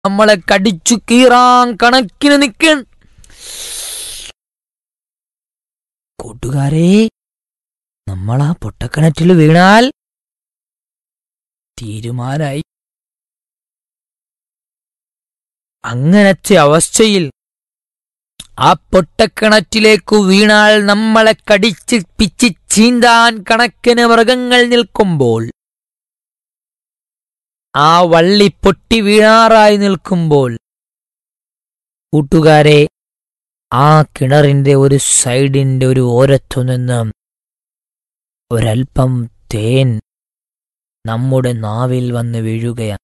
നമ്മളെ കടിച്ചു കീറാൻ കണക്കിന് നിൽക്കൺ കൂട്ടുകാരെ നമ്മളാ പൊട്ടക്കിണറ്റിൽ വീണാൽ തീരുമാനായി അങ്ങനത്തെ അവസ്ഥയിൽ ആ പൊട്ടക്കിണറ്റിലേക്കു വീണാൽ നമ്മളെ കടിച്ച് പിച്ച് ചീന്താൻ കണക്കിന് മൃഗങ്ങൾ നിൽക്കുമ്പോൾ ആ വള്ളി പൊട്ടി വീഴാറായി നിൽക്കുമ്പോൾ കൂട്ടുകാരെ ആ കിണറിന്റെ ഒരു സൈഡിന്റെ ഒരു ഓരത്തു നിന്ന് ഒരൽപ്പം തേൻ നമ്മുടെ നാവിൽ വന്ന് വീഴുകയാണ്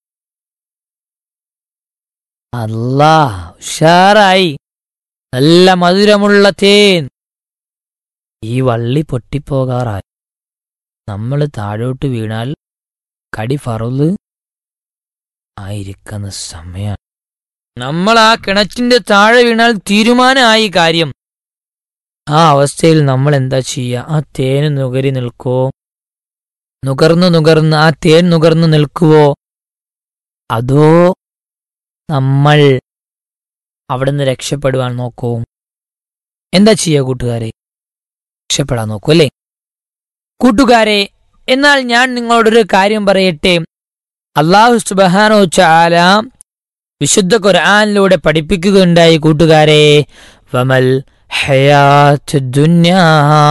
അല്ലാ ഉഷാറായി നല്ല മധുരമുള്ള തേൻ ഈ വള്ളി പൊട്ടിപ്പോകാറായി നമ്മൾ താഴോട്ട് വീണാൽ കടി ഫറുല് ആയിരിക്കുന്ന സമയം നമ്മൾ ആ കിണറ്റിന്റെ താഴെ വീണാൽ തീരുമാനമായി കാര്യം ആ അവസ്ഥയിൽ നമ്മൾ എന്താ ചെയ്യുക ആ തേന് നുകരി നിൽക്കുവോ നുകർന്നു നുകർന്ന് ആ തേൻ നുകർന്നു നിൽക്കുവോ അതോ നമ്മൾ അവിടുന്ന് രക്ഷപ്പെടുവാൻ നോക്കൂ എന്താ ചെയ്യുക കൂട്ടുകാരെ രക്ഷപ്പെടാൻ നോക്കൂ അല്ലേ കൂട്ടുകാരെ എന്നാൽ ഞാൻ നിങ്ങളോടൊരു കാര്യം പറയട്ടെ അള്ളാഹു സുബഹാനോ ചാല വിശുദ്ധ ഖുർആനിലൂടെ പഠിപ്പിക്കുകയുണ്ടായി കൂട്ടുകാരെ വമൽ ഹയാത്ത് ദുന്യാ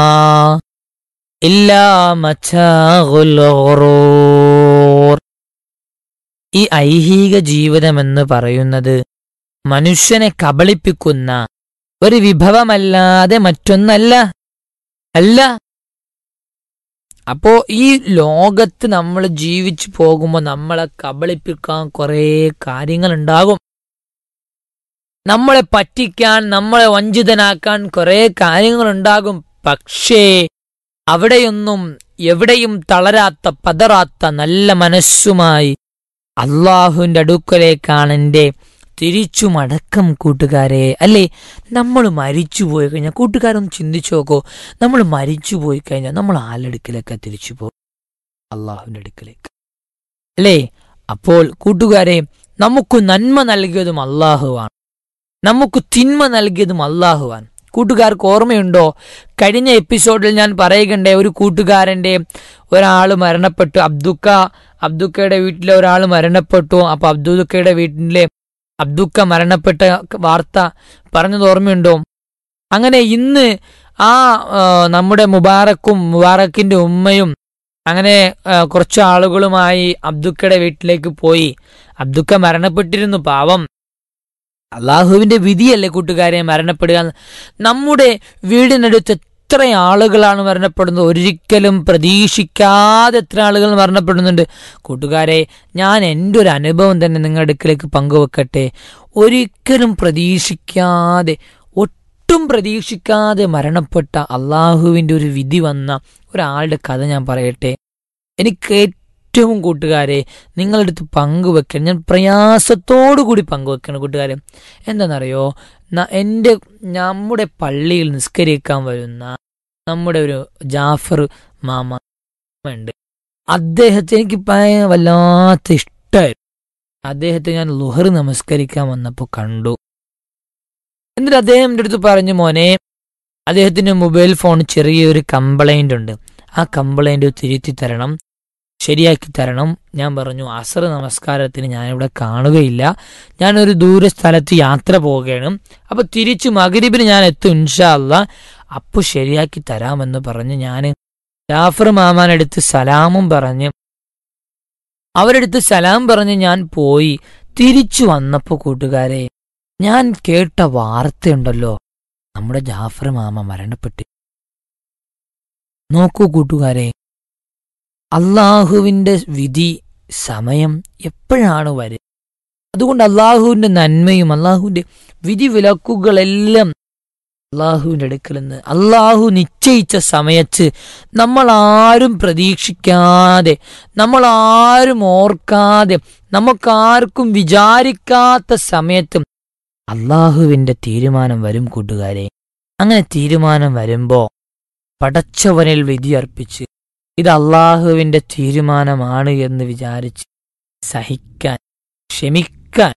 ഇല്ലാ മച്ചാഉൽ ഗുറൂർ. ഈ ഐഹിക ജീവിതമെന്ന് പറയുന്നത് മനുഷ്യനെ കബളിപ്പിക്കുന്ന ഒരു വിഭവമല്ലാതെ മറ്റൊന്നല്ല അല്ല അപ്പോ ഈ ലോകത്ത് നമ്മൾ ജീവിച്ചു പോകുമ്പോൾ നമ്മളെ കബളിപ്പിക്കാൻ കുറേ കാര്യങ്ങളുണ്ടാകും നമ്മളെ പറ്റിക്കാൻ നമ്മളെ വഞ്ചിതനാക്കാൻ കുറേ കാര്യങ്ങളുണ്ടാകും പക്ഷേ അവിടെയൊന്നും എവിടെയും തളരാത്ത പതറാത്ത നല്ല മനസ്സുമായി അള്ളാഹുവിന്റെ അടുക്കലേക്കാണ് എൻ്റെ തിരിച്ചു മടക്കം കൂട്ടുകാരെ അല്ലേ നമ്മൾ മരിച്ചു പോയി കഴിഞ്ഞാൽ കൂട്ടുകാരൊന്ന് ചിന്തിച്ചു നോക്കോ നമ്മൾ മരിച്ചു പോയി കഴിഞ്ഞാൽ നമ്മൾ ആലടുക്കലൊക്കെ തിരിച്ചു പോകും അള്ളാഹുവിന്റെ അടുക്കലേക്ക് അല്ലേ അപ്പോൾ കൂട്ടുകാരെ നമുക്ക് നന്മ നൽകിയതും അള്ളാഹുവാണ് നമുക്ക് തിന്മ നൽകിയതും അള്ളാഹുവാൻ കൂട്ടുകാർക്ക് ഓർമ്മയുണ്ടോ കഴിഞ്ഞ എപ്പിസോഡിൽ ഞാൻ പറയുകണ്ടേ ഒരു കൂട്ടുകാരന്റെ ഒരാൾ മരണപ്പെട്ടു അബ്ദുക്ക അബ്ദുക്കയുടെ വീട്ടിലെ ഒരാൾ മരണപ്പെട്ടു അപ്പൊ അബ്ദുക്കയുടെ വീട്ടിലെ അബ്ദുക്ക മരണപ്പെട്ട വാർത്ത പറഞ്ഞത് ഓർമ്മയുണ്ടോ അങ്ങനെ ഇന്ന് ആ ആ, നമ്മുടെ മുബാറക്കും മുബാറക്കിന്റെ ഉമ്മയും അങ്ങനെ ആ, കുറച്ച് ആളുകളുമായി അബ്ദുക്കയുടെ വീട്ടിലേക്ക് പോയി അബ്ദുക്ക മരണപ്പെട്ടിരുന്നു പാവം അള്ളാഹുവിന്റെ വിധിയല്ലേ കൂട്ടുകാരെ മരണപ്പെടുക എന്ന്. നമ്മുടെ വീടിനടുത്ത് എത്ര ആളുകളാണ് മരണപ്പെടുന്നത് ഒരിക്കലും പ്രതീക്ഷിക്കാതെ എത്ര ആളുകൾ മരണപ്പെടുന്നുണ്ട് കൂട്ടുകാരെ ഞാൻ എൻ്റെ ഒരു അനുഭവം തന്നെ നിങ്ങളുടെ അടുക്കിലേക്ക് പങ്കുവെക്കട്ടെ ഒരിക്കലും പ്രതീക്ഷിക്കാതെ ഒട്ടും പ്രതീക്ഷിക്കാതെ മരണപ്പെട്ട അള്ളാഹുവിൻ്റെ ഒരു വിധി വന്ന ഒരാളുടെ കഥ ഞാൻ പറയട്ടെ എനിക്ക് ഏറ്റവും കൂട്ടുകാരെ നിങ്ങളുടെ അടുത്ത് പങ്കുവെക്കണം ഞാൻ പ്രയാസത്തോടു കൂടി പങ്കുവെക്കണം കൂട്ടുകാരെ എന്താണെന്നറിയോ ന- എൻ്റെ നമ്മുടെ പള്ളിയിൽ നിസ്കരിക്കാൻ വരുന്ന നമ്മുടെ ഒരു ജാഫർ മാമ ഉണ്ട് അദ്ദേഹത്തെ എനിക്ക് ഭയ- വല്ലാത്ത ഇഷ്ടമായിരുന്നു അദ്ദേഹത്തെ ഞാൻ ലുഹർ നമസ്കരിക്കാൻ വന്നപ്പോൾ കണ്ടു എന്നിട്ട് അദ്ദേഹം എൻ്റെ അടുത്ത് പറഞ്ഞു മോനെ അദ്ദേഹത്തിന്റെ മൊബൈൽ ഫോൺ ചെറിയൊരു കംപ്ലൈന്റ് ഉണ്ട് ആ കംപ്ലൈന്റ് തിരുത്തി തരണം ശരിയാക്കി തരണം ഞാൻ പറഞ്ഞു അസർ നമസ്കാരത്തിന് ഞാനിവിടെ കാണുകയില്ല ഞാനൊരു ദൂര സ്ഥലത്ത് യാത്ര പോവുകയാണ് അപ്പൊ തിരിച്ചു മകരിബിന് ഞാൻ എത്തും ഇൻഷാല്ല അപ്പൊ ശരിയാക്കി തരാമെന്ന് പറഞ്ഞ് ഞാൻ ജാഫർ മാമാനടുത്ത് സലാമും പറഞ്ഞ് അവരെടുത്ത് സലാം പറഞ്ഞ് ഞാൻ പോയി തിരിച്ചു വന്നപ്പോ കൂട്ടുകാരെ ഞാൻ കേട്ട വാർത്തയുണ്ടല്ലോ നമ്മുടെ ജാഫർ മാമ മരണപ്പെട്ടു നോക്കൂ കൂട്ടുകാരെ അള്ളാഹുവിന്റെ വിധി സമയം എപ്പോഴാണ് വരിക അതുകൊണ്ട് അള്ളാഹുവിന്റെ നന്മയും അള്ളാഹുവിന്റെ വിധി വിലക്കുകളെല്ലാം അള്ളാഹുവിന്റെ അടുക്കൽ നിന്ന് അള്ളാഹു നിശ്ചയിച്ച സമയത്ത് നമ്മൾ ആരും പ്രതീക്ഷിക്കാതെ നമ്മൾ ആരും ഓർക്കാതെ നമുക്കാർക്കും വിചാരിക്കാത്ത സമയത്തും അള്ളാഹുവിന്റെ തീരുമാനം വരും കൂട്ടുകാരെ അങ്ങനെ തീരുമാനം വരുമ്പോ പടച്ചവനിൽ വിധിയർപ്പിച്ച് ഇത് അള്ളാഹുവിന്റെ തീരുമാനമാണ് എന്ന് വിചാരിച്ച് സഹിക്കാൻ ക്ഷമിക്കാൻ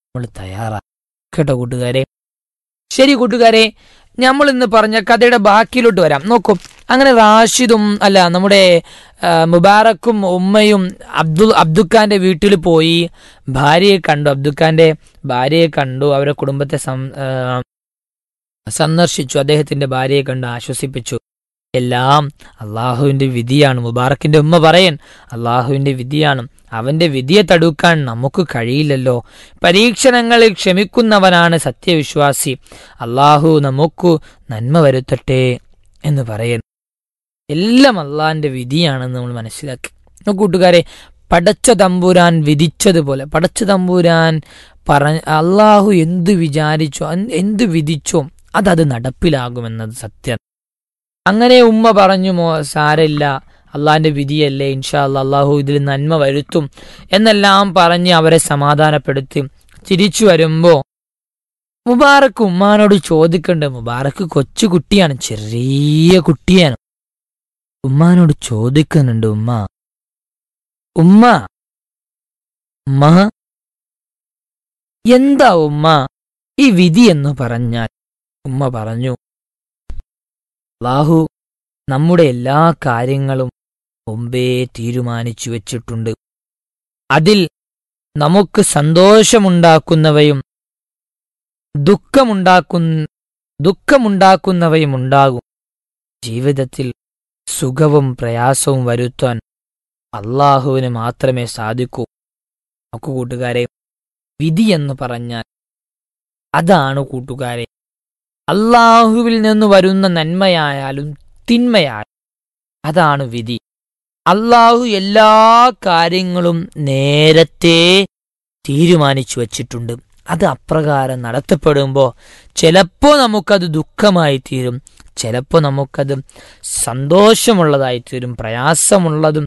നമ്മൾ തയ്യാറാ കേട്ടോ കൂട്ടുകാരെ ശരി കൂട്ടുകാരെ നമ്മൾ ഇന്ന് പറഞ്ഞ കഥയുടെ ബാക്കിയിലോട്ട് വരാം നോക്കൂ അങ്ങനെ റാഷിദും അല്ല നമ്മുടെ ആ, മുബാറക്കും ഉമ്മയും അബ്ദുൽ അബ്ദുഖാന്റെ വീട്ടിൽ പോയി ഭാര്യയെ കണ്ടു അബ്ദുഖാന്റെ ഭാര്യയെ കണ്ടു അവരുടെ കുടുംബത്തെ സം- ആ, സന്ദർശിച്ചു അദ്ദേഹത്തിന്റെ ഭാര്യയെ കണ്ട് ആശ്വസിപ്പിച്ചു എല്ലാം അള്ളാഹുവിന്റെ വിധിയാണ് മുബാറക്കിന്റെ ഉമ്മ പറയൻ അള്ളാഹുവിന്റെ വിധിയാണ് അവന്റെ വിധിയെ തടുക്കാൻ നമുക്ക് കഴിയില്ലല്ലോ പരീക്ഷണങ്ങളിൽ ക്ഷമിക്കുന്നവനാണ് സത്യവിശ്വാസി അള്ളാഹു നമുക്ക് നന്മ വരുത്തട്ടെ എന്ന് പറയൻ എല്ലാം അള്ളാഹിന്റെ വിധിയാണെന്ന് നമ്മൾ മനസ്സിലാക്കി നോക്കൂ കൂട്ടുകാരെ പടച്ച തമ്പുരാൻ വിധിച്ചതുപോലെ പടച്ച തമ്പുരാൻ പറഞ്ഞ അള്ളാഹു എന്ത് വിചാരിച്ചോ അൻ- എന്ത് വിധിച്ചോ അതത് നടപ്പിലാകുമെന്നത് സത്യം അങ്ങനെ ഉമ്മ പറഞ്ഞു മോ സാരമില്ല അള്ളാഹിന്റെ വിധിയല്ലേ ഇൻഷാ അല്ലാ അള്ളാഹു ഇതിൽ നന്മ വരുത്തും എന്നെല്ലാം പറഞ്ഞ് അവരെ സമാധാനപ്പെടുത്തി തിരിച്ചു വരുമ്പോ മുബാറക്ക് ഉമ്മാനോട് ചോദിക്കണ്ട് മുബാറക്ക് കൊച്ചു കുട്ടിയാണ് ചെറിയ കുട്ടിയാണ് ഉമ്മാനോട് ചോദിക്കുന്നുണ്ട് ഉമ്മ ഉമ്മ ഉമ്മ എന്താ ഉമ്മ ഈ വിധി എന്ന് പറഞ്ഞാൽ ഉമ്മ പറഞ്ഞു അള്ളാഹു നമ്മുടെ എല്ലാ കാര്യങ്ങളും മുമ്പേ തീരുമാനിച്ചു വെച്ചിട്ടുണ്ട് അതിൽ നമുക്ക് സന്തോഷമുണ്ടാക്കുന്നവയും ദുഃഖമുണ്ടാക്കുന്ന ദുഃഖമുണ്ടാക്കുന്നവയും ഉണ്ടാകും ജീവിതത്തിൽ സുഖവും പ്രയാസവും വരുത്താൻ അള്ളാഹുവിന് മാത്രമേ സാധിക്കൂ നമുക്ക് കൂട്ടുകാരെ വിധി എന്ന് പറഞ്ഞാൽ അതാണ് കൂട്ടുകാരെ അള്ളാഹുവിൽ നിന്ന് വരുന്ന നന്മയായാലും തിന്മയായാലും അതാണ് വിധി അള്ളാഹു എല്ലാ കാര്യങ്ങളും നേരത്തെ തീരുമാനിച്ചു വച്ചിട്ടുണ്ട് അത് അപ്രകാരം നടത്തപ്പെടുമ്പോൾ ചിലപ്പോൾ നമുക്കത് ദുഃഖമായി തീരും ചിലപ്പോൾ നമുക്കത് സന്തോഷമുള്ളതായി തീരും പ്രയാസമുള്ളതും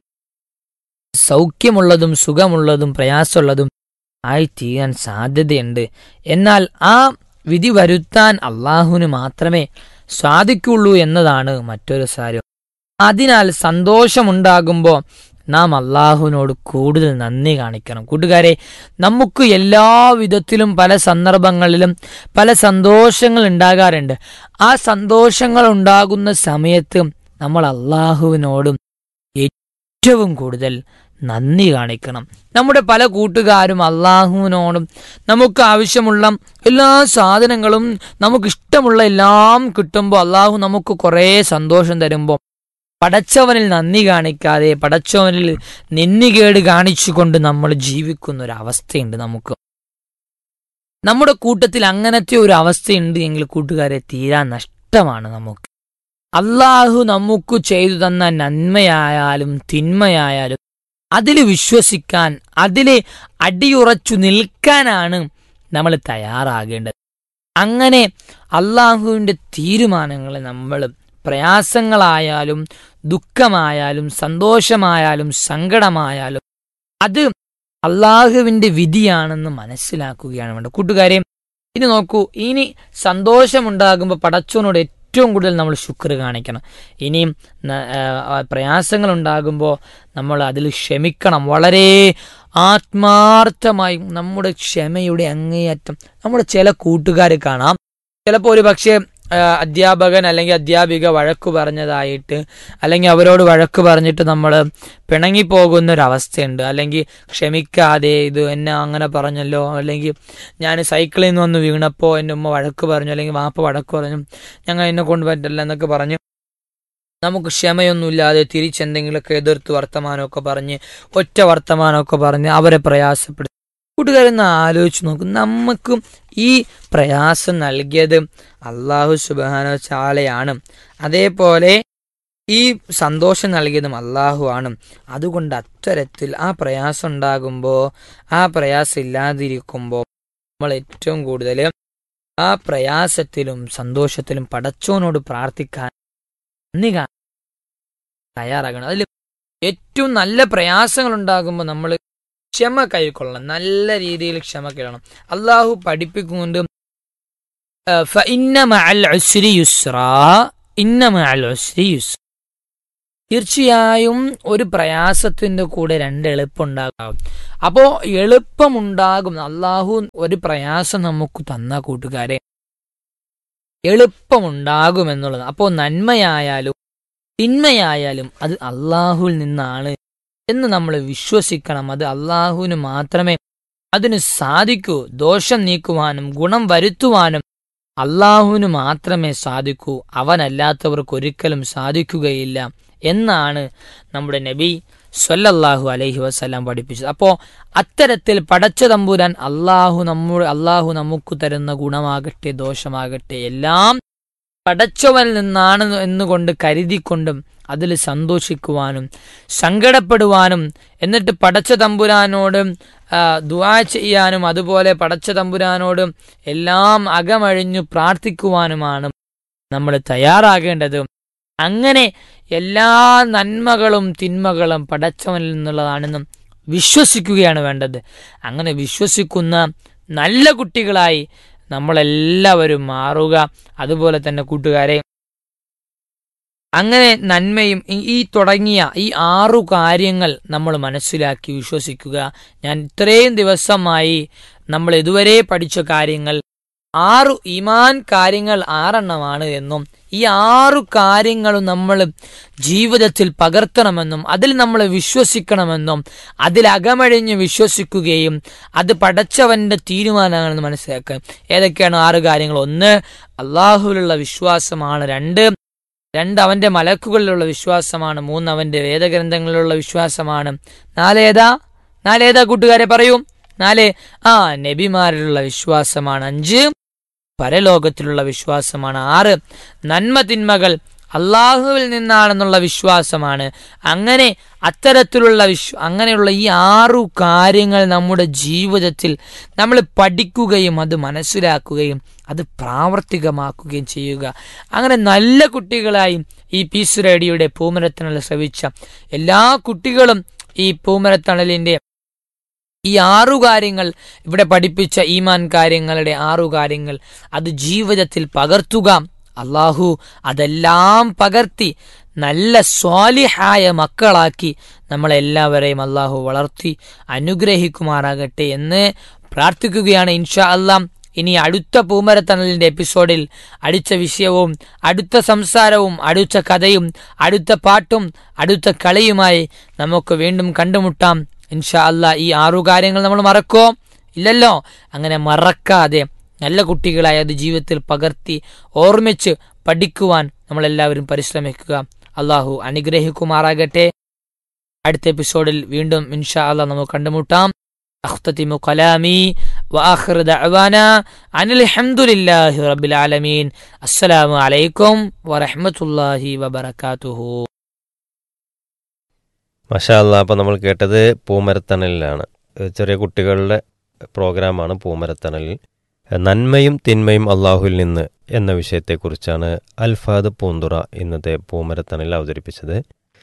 സൗഖ്യമുള്ളതും സുഖമുള്ളതും പ്രയാസമുള്ളതും ആയി തീരാൻ സാധ്യതയുണ്ട് എന്നാൽ ആ വിധി വരുത്താൻ അള്ളാഹുവിന് മാത്രമേ സാധിക്കുള്ളൂ എന്നതാണ് മറ്റൊരു കാര്യം അതിനാൽ സന്തോഷമുണ്ടാകുമ്പോൾ നാം അള്ളാഹുവിനോട് കൂടുതൽ നന്ദി കാണിക്കണം കൂട്ടുകാരെ നമുക്ക് എല്ലാ വിധത്തിലും പല സന്ദർഭങ്ങളിലും പല സന്തോഷങ്ങൾ ഉണ്ടാകാറുണ്ട് ആ സന്തോഷങ്ങൾ ഉണ്ടാകുന്ന സമയത്ത് നമ്മൾ അള്ളാഹുവിനോടും ഏറ്റവും കൂടുതൽ നന്ദി കാണിക്കണം നമ്മുടെ പല കൂട്ടുകാരും അള്ളാഹുവിനോടും നമുക്ക് ആവശ്യമുള്ള എല്ലാ സാധനങ്ങളും നമുക്കിഷ്ടമുള്ള എല്ലാം കിട്ടുമ്പോൾ അള്ളാഹു നമുക്ക് കുറേ സന്തോഷം തരുമ്പോൾ പടച്ചവനിൽ നന്ദി കാണിക്കാതെ പടച്ചവനിൽ നിന്നികേട് കാണിച്ചുകൊണ്ട് നമ്മൾ ജീവിക്കുന്ന ഒരു അവസ്ഥയുണ്ട് നമുക്ക് നമ്മുടെ കൂട്ടത്തിൽ അങ്ങനത്തെ ഒരു അവസ്ഥയുണ്ട് എങ്കിൽ കൂട്ടുകാരെ തീരാൻ നഷ്ടമാണ് നമുക്ക് അള്ളാഹു നമുക്ക് ചെയ്തു തന്ന നന്മയായാലും തിന്മയായാലും അതിൽ വിശ്വസിക്കാൻ അതിൽ അടിയുറച്ചു നിൽക്കാനാണ് നമ്മൾ തയ്യാറാകേണ്ടത് അങ്ങനെ അള്ളാഹുവിൻ്റെ തീരുമാനങ്ങളെ നമ്മൾ പ്രയാസങ്ങളായാലും ദുഃഖമായാലും സന്തോഷമായാലും സങ്കടമായാലും അത് അള്ളാഹുവിൻ്റെ വിധിയാണെന്ന് മനസ്സിലാക്കുകയാണ് വേണ്ടത് കൂട്ടുകാരെ ഇനി നോക്കൂ ഇനി സന്തോഷമുണ്ടാകുമ്പോൾ പടച്ചോനോട് ഏറ്റവും കൂടുതൽ നമ്മൾ ശുക്ർ കാണിക്കണം ഇനിയും ന- ആ, പ്രയാസങ്ങൾ ഉണ്ടാകുമ്പോൾ നമ്മൾ അതിൽ ക്ഷമിക്കണം വളരെ ആത്മാർത്ഥമായി നമ്മുടെ ക്ഷമയുടെ അങ്ങേയറ്റം നമ്മുടെ ചില കൂട്ടുകാർ കാണാം ചിലപ്പോൾ ഒരു പക്ഷേ ആ, അധ്യാപകൻ അല്ലെങ്കിൽ അധ്യാപിക വഴക്കു പറഞ്ഞതായിട്ട് അല്ലെങ്കിൽ അവരോട് വഴക്ക് പറഞ്ഞിട്ട് നമ്മൾ പിണങ്ങിപ്പോകുന്ന ഒരു അവസ്ഥയുണ്ട് അല്ലെങ്കിൽ ക്ഷമിക്കാതെ ഇത് എന്നെ അങ്ങനെ പറഞ്ഞല്ലോ അല്ലെങ്കിൽ ഞാൻ സൈക്കിളിൽ നിന്ന് വന്ന് വീണപ്പോൾ എൻ്റെ ഉമ്മ വഴക്ക് പറഞ്ഞു അല്ലെങ്കിൽ വാപ്പ വഴക്ക് പറഞ്ഞു ഞങ്ങൾ എന്നെ കൊണ്ട് പറ്റില്ല എന്നൊക്കെ പറഞ്ഞു നമുക്ക് ക്ഷമയൊന്നുമില്ലാതെ തിരിച്ചെന്തെങ്കിലുമൊക്കെ എതിർത്ത് വർത്തമാനമൊക്കെ പറഞ്ഞ് ഒറ്റ വർത്തമാനമൊക്കെ പറഞ്ഞ് അവരെ പ്രയാസപ്പെടുത്തി കൂട്ടുകാരെന്ന് ആലോചിച്ച് നോക്കും നമുക്കും ഈ പ്രയാസം നൽകിയത് അള്ളാഹു സുബാന ചാലയാണ് അതേപോലെ ഈ സന്തോഷം നൽകിയതും അള്ളാഹു ആണ് അതുകൊണ്ട് അത്തരത്തിൽ ആ പ്രയാസം ഉണ്ടാകുമ്പോൾ ആ പ്രയാസം ഇല്ലാതിരിക്കുമ്പോൾ നമ്മൾ ഏറ്റവും കൂടുതൽ ആ പ്രയാസത്തിലും സന്തോഷത്തിലും പടച്ചോനോട് പ്രാർത്ഥിക്കാൻ നന്ദി കാ- തയ്യാറാകണം അതിൽ ഏറ്റവും നല്ല പ്രയാസങ്ങൾ ഉണ്ടാകുമ്പോൾ നമ്മൾ ക്ഷമ കൈക്കൊള്ളണം നല്ല രീതിയിൽ ക്ഷമ കേളണം അള്ളാഹു പഠിപ്പിക്കുന്നുണ്ട് ആ, ഫഇന്ന മഅൽ ഉസ്രി യുസ്റാ ഇന്ന മഅൽ ഉസ്രി യുസ്റ തീർച്ചയായും ഒരു പ്രയാസത്തിന്റെ കൂടെ രണ്ട് എളുപ്പമുണ്ടാകാം അപ്പോ എളുപ്പമുണ്ടാകും അള്ളാഹു ഒരു പ്രയാസം നമുക്ക് തന്ന കൂട്ടുകാരെ എളുപ്പമുണ്ടാകും എന്നുള്ളത് അപ്പോൾ നന്മയായാലും തിന്മയായാലും അത് അള്ളാഹുവിൽ നിന്നാണ് എന്ന് നമ്മൾ വിശ്വസിക്കണം അത് അള്ളാഹുവിന് മാത്രമേ അതിന് സാധിക്കൂ ദോഷം നീക്കുവാനും ഗുണം വരുത്തുവാനും അള്ളാഹുവിന് മാത്രമേ സാധിക്കൂ അവനല്ലാത്തവർക്ക് ഒരിക്കലും സാധിക്കുകയില്ല എന്നാണ് നമ്മുടെ നബി സ്വല്ലല്ലാഹു അലൈഹി വസ്ലാം പഠിപ്പിച്ചത് അപ്പോൾ അത്തരത്തിൽ പടച്ച തമ്പുരാൻ അള്ളാഹു നമ്മുടെ അള്ളാഹു നമുക്ക് തരുന്ന ഗുണമാകട്ടെ ദോഷമാകട്ടെ എല്ലാം പടച്ചവനിൽ നിന്നാണ് എന്നുകൊണ്ട് കരുതിക്കൊണ്ടും അതിൽ സന്തോഷിക്കുവാനും സങ്കടപ്പെടുവാനും എന്നിട്ട് പടച്ച തമ്പുരാനോട് ദുആ ചെയ്യാനും അതുപോലെ പടച്ച തമ്പുരാനോട് എല്ലാം അകമഴിഞ്ഞു പ്രാർത്ഥിക്കുവാനുമാണ് നമ്മൾ തയ്യാറാകേണ്ടത് അങ്ങനെ എല്ലാ നന്മകളും തിന്മകളും പടച്ചവനിൽ നിന്നുള്ളതാണെന്നും വിശ്വസിക്കുകയാണ് വേണ്ടത് അങ്ങനെ വിശ്വസിക്കുന്ന നല്ല കുട്ടികളായി നമ്മളെല്ലാവരും മാറുക അതുപോലെ തന്നെ കൂട്ടുകാരെ അങ്ങനെ നന്മയും ഈ തുടങ്ങിയ ഈ ആറു കാര്യങ്ങൾ നമ്മൾ മനസ്സിലാക്കി വിശ്വസിക്കുക ഞാൻ ഇത്രയും ദിവസമായി നമ്മൾ ഇതുവരെ പഠിച്ച കാര്യങ്ങൾ ആറു ഇമാൻ കാര്യങ്ങൾ ആറെണ്ണമാണ് എന്നും ഈ ആറു കാര്യങ്ങളും നമ്മൾ ജീവിതത്തിൽ പകർത്തണമെന്നും അതിൽ നമ്മൾ വിശ്വസിക്കണമെന്നും അതിൽ അകമഴിഞ്ഞ് വിശ്വസിക്കുകയും അത് പടച്ചവന്റെ തീരുമാനമാണെന്ന് മനസ്സിലാക്കുക ഏതൊക്കെയാണ് ആറ് കാര്യങ്ങൾ ഒന്ന് അള്ളാഹുവിലുള്ള വിശ്വാസമാണ് രണ്ട് രണ്ട് അവന്റെ മലക്കുകളിലുള്ള വിശ്വാസമാണ് മൂന്ന് അവന്റെ വേദഗ്രന്ഥങ്ങളിലുള്ള വിശ്വാസമാണ് നാലേതാ നാലേതാ കൂട്ടുകാരെ പറയൂ നാല് ആ നബിമാരിലുള്ള വിശ്വാസമാണ് അഞ്ച് പരലോകത്തിലുള്ള വിശ്വാസമാണ് ആറ് നന്മ തിന്മകൾ അള്ളാഹുവിൽ നിന്നാണെന്നുള്ള വിശ്വാസമാണ് അങ്ങനെ അത്തരത്തിലുള്ള വിശ്വ അങ്ങനെയുള്ള ഈ ആറു കാര്യങ്ങൾ നമ്മുടെ ജീവിതത്തിൽ നമ്മൾ പഠിക്കുകയും അത് മനസ്സിലാക്കുകയും അത് പ്രാവർത്തികമാക്കുകയും ചെയ്യുക അങ്ങനെ നല്ല കുട്ടികളായി ഈ പീസ് റേഡിയോയുടെ പൂമരത്തണൽ ശ്രവിച്ച എല്ലാ കുട്ടികളും ഈ പൂമരത്തണലിന്റെ ഈ ആറു കാര്യങ്ങൾ ഇവിടെ പഠിപ്പിച്ച ഈമാൻ കാര്യങ്ങളുടെ ആറു കാര്യങ്ങൾ അത് ജീവിതത്തിൽ പകർത്തുക അള്ളാഹു അതെല്ലാം പകർത്തി നല്ല സ്വാലിഹായ മക്കളാക്കി നമ്മളെല്ലാവരെയും അള്ളാഹു വളർത്തി അനുഗ്രഹിക്കുമാറാകട്ടെ എന്ന് പ്രാർത്ഥിക്കുകയാണ് ഇൻഷാ അല്ലാം ഇനി അടുത്ത പൂമരത്തണലിന്റെ എപ്പിസോഡിൽ അടുത്ത വിഷയവും അടുത്ത സംസാരവും അടുത്ത കഥയും അടുത്ത പാട്ടും അടുത്ത കളിയുമായി നമുക്ക് വീണ്ടും കണ്ടുമുട്ടാം ഇൻഷാ അല്ല ഈ ആറു കാര്യങ്ങൾ നമ്മൾ മറക്കോ ഇല്ലല്ലോ അങ്ങനെ മറക്കാതെ നല്ല കുട്ടികളായി അത് ജീവിതത്തിൽ പകർത്തി ഓർമ്മിച്ച് പഠിക്കുവാൻ നമ്മളെല്ലാവരും പരിശ്രമിക്കുക അള്ളാഹു അനുഗ്രഹിക്കുമാറാകട്ടെ അടുത്ത എപ്പിസോഡിൽ വീണ്ടും ഇൻഷാ അല്ല നമുക്ക് കണ്ടുമുട്ടാം أختتم كلامي وآخر دعوانا عن الحمد لله رب العالمين السلام عليكم ورحمة الله وبركاته മഷാല്ല അപ്പം നമ്മൾ കേട്ടത് പൂമരത്തണലിലാണ് ചെറിയ കുട്ടികളുടെ പ്രോഗ്രാമാണ് പൂമരത്തണലിൽ നന്മയും തിന്മയും അള്ളാഹുവിൽ നിന്ന് എന്ന വിഷയത്തെക്കുറിച്ചാണ് അൽഫാദ് പൂന്തുറ ഇന്നത്തെ പൂമരത്തണലിൽ അവതരിപ്പിച്ചത്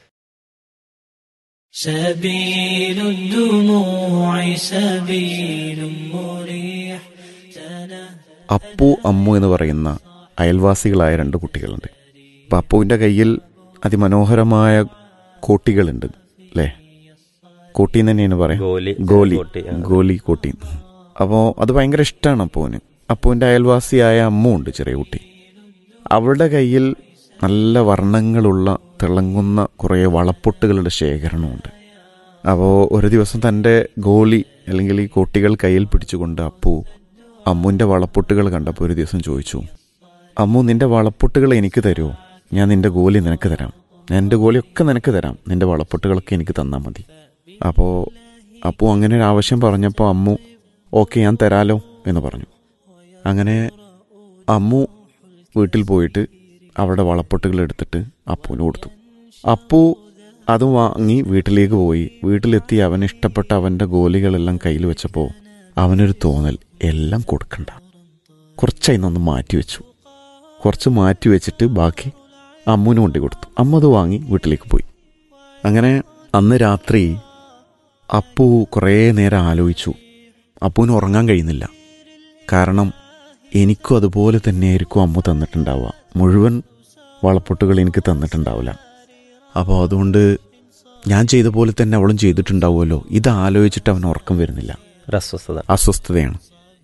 سبيل الدموع سبيل مريح അപ്പു അമ്മു എന്ന് പറയുന്ന അയൽവാസികളായ രണ്ട് കുട്ടികളുണ്ട് അപ്പം അപ്പുവിൻ്റെ കയ്യിൽ അതിമനോഹരമായ കോട്ടികളുണ്ട് അല്ലേ കോട്ടി എന്ന് തന്നെയാണ് പറയാം ഗോലി ഗോലി കോട്ടി, ആ. ഗോലി കോട്ടി അപ്പോൾ അത് ഭയങ്കര ഇഷ്ടമാണ് അപ്പുവിന് അപ്പുവിൻ്റെ അയൽവാസിയായ അമ്മു ഉണ്ട് ചെറിയ കുട്ടി അവളുടെ കയ്യിൽ നല്ല വർണ്ണങ്ങളുള്ള തിളങ്ങുന്ന കുറേ വളപ്പൊട്ടുകളുടെ ശേഖരണമുണ്ട് അപ്പോൾ ഒരു ദിവസം തൻ്റെ ഗോലി അല്ലെങ്കിൽ ഈ കോട്ടികൾ കയ്യിൽ പിടിച്ചുകൊണ്ട് അപ്പു അമ്മുവിൻ്റെ വളപ്പൊട്ടുകൾ കണ്ടപ്പോൾ ഒരു ദിവസം ചോദിച്ചു അമ്മു നിന്റെ വളപ്പൊട്ടുകൾ എനിക്ക് തരുമോ ഞാൻ നിന്റെ ഗോലി നിനക്ക് തരാം ഞാൻ എൻ്റെ ഗോലിയൊക്കെ നിനക്ക് തരാം നിന്റെ വളപ്പൊട്ടുകളൊക്കെ എനിക്ക് തന്നാൽ മതി അപ്പോൾ അപ്പു അങ്ങനെ ഒരു ആവശ്യം പറഞ്ഞപ്പോൾ അമ്മു ഓക്കെ ഞാൻ തരാലോ എന്ന് പറഞ്ഞു അങ്ങനെ അമ്മു വീട്ടിൽ പോയിട്ട് അവിടെ വളപ്പൊട്ടുകൾ എടുത്തിട്ട് അപ്പുവിന് കൊടുത്തു അപ്പു അത് വാങ്ങി വീട്ടിലേക്ക് പോയി വീട്ടിലെത്തി അവന് ഇഷ്ടപ്പെട്ട അവൻ്റെ ഗോലികളെല്ലാം കയ്യിൽ വെച്ചപ്പോൾ അവനൊരു തോന്നൽ എല്ലാം കൊടുക്കണ്ട കുറച്ചായി നിന്ന് മാറ്റി വെച്ചു കുറച്ച് മാറ്റി വെച്ചിട്ട് ബാക്കി അമ്മുവിന് കൊണ്ടു കൊടുത്തു അമ്മ അത് വാങ്ങി വീട്ടിലേക്ക് പോയി അങ്ങനെ അന്ന് രാത്രി അപ്പു കുറേ നേരം ആലോചിച്ചു അപ്പുവിന് ഉറങ്ങാൻ കഴിയുന്നില്ല കാരണം എനിക്കും അതുപോലെ തന്നെയായിരിക്കും അമ്മ തന്നിട്ടുണ്ടാവുക മുഴുവൻ വളപ്പൊട്ടുകൾ എനിക്ക് തന്നിട്ടുണ്ടാവില്ല അപ്പോൾ അതുകൊണ്ട് ഞാൻ ചെയ്ത പോലെ തന്നെ അവളും ചെയ്തിട്ടുണ്ടാവുമല്ലോ ഇത് ആലോചിച്ചിട്ട് അവൻ ഉറക്കം വരുന്നില്ല ഒരു അസ്വസ്ഥത അസ്വസ്ഥതയാണ്